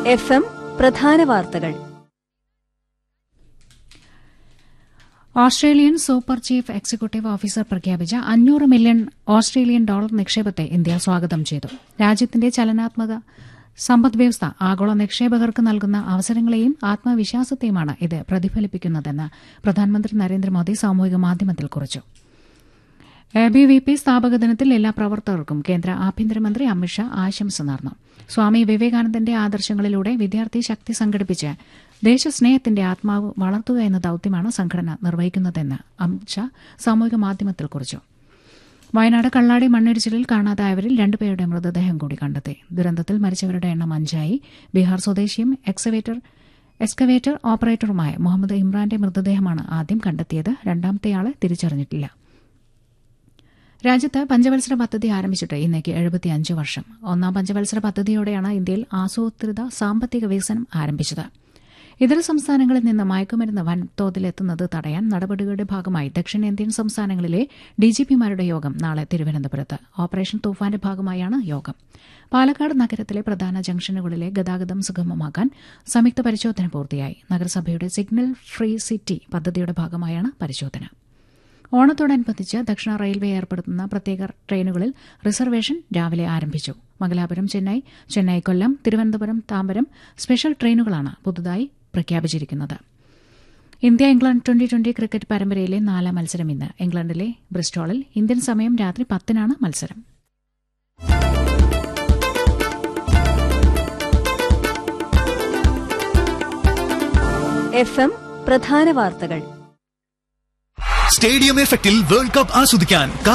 F M പ്രധാന വാർത്തകൾ Australian super chief executive officer പ്രഖ്യാപിച്ച അഞ്ഞൂറ് മില്യൺ ഓസ്ട്രേലിയൻ ഡോളർ നിക്ഷേപത്തെ ഇന്ത്യ സ്വാഗതം ചെയ്തു രാജ്യത്തിന്റെ ചലനാത്മക സമ്പദ്വ്യവസ്ഥ ആഗോള നിക്ഷേപകർക്ക് നൽകുന്ന അവസരങ്ങളെയും ആത്മവിശ്വാസത്തെയുമാണ് ഇത് പ്രതിഫലിപ്പിക്കുന്നതെന്ന് പ്രധാനമന്ത്രി നരേന്ദ്രമോദി സാമൂഹിക മാധ്യമത്തിൽ കുറിച്ചു എ ബി വി പി സ്ഥാപക ദിനത്തിൽ എല്ലാ പ്രവർത്തകർക്കും കേന്ദ്ര ആഭ്യന്തരമന്ത്രി അമിത്ഷാ ആശംസ നേർന്നു സ്വാമി വിവേകാനന്ദന്റെ ആദർശങ്ങളിലൂടെ വിദ്യാർത്ഥി ശക്തി സംഘടിപ്പിച്ച് ദേശസ്നേഹത്തിന്റെ ആത്മാവ് വളർത്തുക എന്ന ദൌത്യമാണ് സംഘടന നിർവഹിക്കുന്നതെന്ന് അമിത്ഷാ സാമൂഹിക മാധ്യമത്തിൽ കുറിച്ചു വയനാട് കള്ളാടി മണ്ണിടിച്ചിലിൽ കാണാതായവരിൽ രണ്ടുപേരുടെ മൃതദേഹം കൂടി കണ്ടെത്തി ദുരന്തത്തിൽ മരിച്ചവരുടെ എണ്ണം അഞ്ചായി ബീഹാർ സ്വദേശിയും എക്സവേറ്റർ എക്സ്കവേറ്റർ ഓപ്പറേറ്ററുമായ മുഹമ്മദ് ഇമ്രാന്റെ മൃതദേഹമാണ് ആദ്യം കണ്ടെത്തിയത് രണ്ടാമത്തെയാളെ തിരിച്ചറിഞ്ഞിട്ടില്ല രാജ്യത്ത് പഞ്ചവത്സര പദ്ധതി ആരംഭിച്ചിട്ട് ഇന്നേക്ക് എഴുപത്തിയഞ്ച് വർഷം ഒന്നാം പഞ്ചവത്സര പദ്ധതിയോടെയാണ് ഇന്ത്യയിൽ ആസൂത്രിത സാമ്പത്തിക വികസനം ആരംഭിച്ചത് ഇതര സംസ്ഥാനങ്ങളിൽ നിന്ന് മയക്കുമരുന്ന് വൻതോതിലെത്തുന്നത് തടയാൻ നടപടികളുടെ ഭാഗമായി ദക്ഷിണേന്ത്യൻ സംസ്ഥാനങ്ങളിലെ ഡിജിപിമാരുടെ യോഗം നാളെ തിരുവനന്തപുരത്ത് ഓപ്പറേഷൻ തൂഫാന്റെ ഭാഗമായാണ് യോഗം പാലക്കാട് നഗരത്തിലെ പ്രധാന ജംഗ്ഷനുകളിലെ ഗതാഗതം സുഗമമാക്കാൻ സംയുക്ത പരിശോധന പൂർത്തിയായി നഗരസഭയുടെ സിഗ്നൽ ഫ്രീ സിറ്റി പദ്ധതിയുടെ ഭാഗമായാണ് പരിശോധന ഓണത്തോടനുബന്ധിച്ച് ദക്ഷിണ റെയിൽവേ ഏർപ്പെടുത്തുന്ന പ്രത്യേക ട്രെയിനുകളിൽ റിസർവേഷൻ രാവിലെ ആരംഭിച്ചു മംഗലാപുരം ചെന്നൈ ചെന്നൈ കൊല്ലം തിരുവനന്തപുരം താമ്പരം സ്പെഷ്യൽ ട്രെയിനുകളാണ് പുതുതായി പ്രഖ്യാപിച്ചിരിക്കുന്നത് India England twenty twenty cricket പരമ്പരയിലെ നാലാം മത്സരം ഇന്ന് ഇംഗ്ലണ്ടിലെ ബ്രിസ്റ്റോളിൽ ഇന്ത്യൻ സമയം രാത്രി പത്തിനാണ് മത്സരം എഫ് എം പ്രധാന വാർത്തകൾ സ്റ്റേഡിയം എഫക്റ്റിൽ വേൾഡ് കപ്പ് ആസ്വദിക്കാൻ